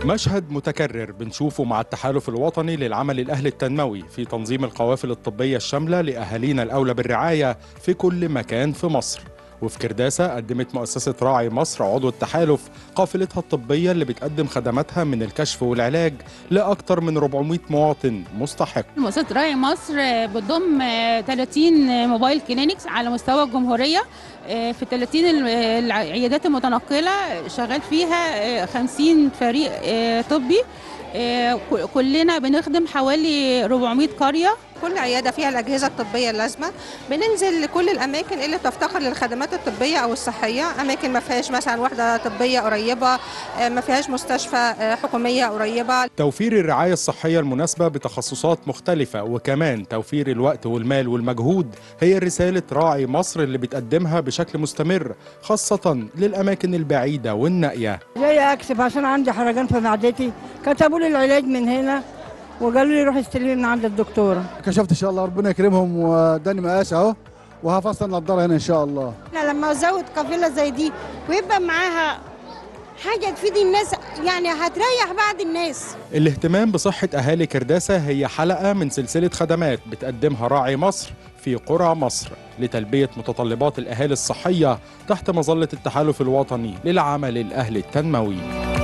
مشهد متكرر بنشوفه مع التحالف الوطني للعمل الأهلي التنموي في تنظيم القوافل الطبية الشاملة لأهالينا الأولى بالرعاية في كل مكان في مصر وفي كرداسة قدمت مؤسسة راعي مصر عضو التحالف قافلتها الطبية اللي بتقدم خدماتها من الكشف والعلاج لأكثر من 400 مواطن مستحق مؤسسة راعي مصر بتضم 30 موبايل كلينكس على مستوى الجمهورية في 30 العيادات المتنقلة شغال فيها 50 فريق طبي كلنا بنخدم حوالي 400 قرية كل عيادة فيها الأجهزة الطبية اللازمة بننزل لكل الأماكن اللي بتفتقر للخدمات الطبية أو الصحية أماكن ما فيهاش مثلا وحدة طبية قريبة ما فيهاش مستشفى حكومية قريبة توفير الرعاية الصحية المناسبة بتخصصات مختلفة وكمان توفير الوقت والمال والمجهود هي رسالة راعي مصر اللي بتقدمها بشكل مستمر خاصة للأماكن البعيدة والنائية جاي أكسب عشان عندي حرجان في معدتي كتبوا لي العلاج من هنا وقالوا لي روح استلمي من عند الدكتوره كشفت ان شاء الله ربنا يكرمهم واداني مقاس اهو وهفصل النضاره هنا ان شاء الله احنا لما ازود قافله زي دي ويبقى معاها حاجه تفيد الناس يعني هتريح بعض الناس الاهتمام بصحة أهالي كرداسة هي حلقة من سلسلة خدمات بتقدمها راعي مصر في قرى مصر لتلبية متطلبات الأهالي الصحية تحت مظلة التحالف الوطني للعمل الأهلي التنموي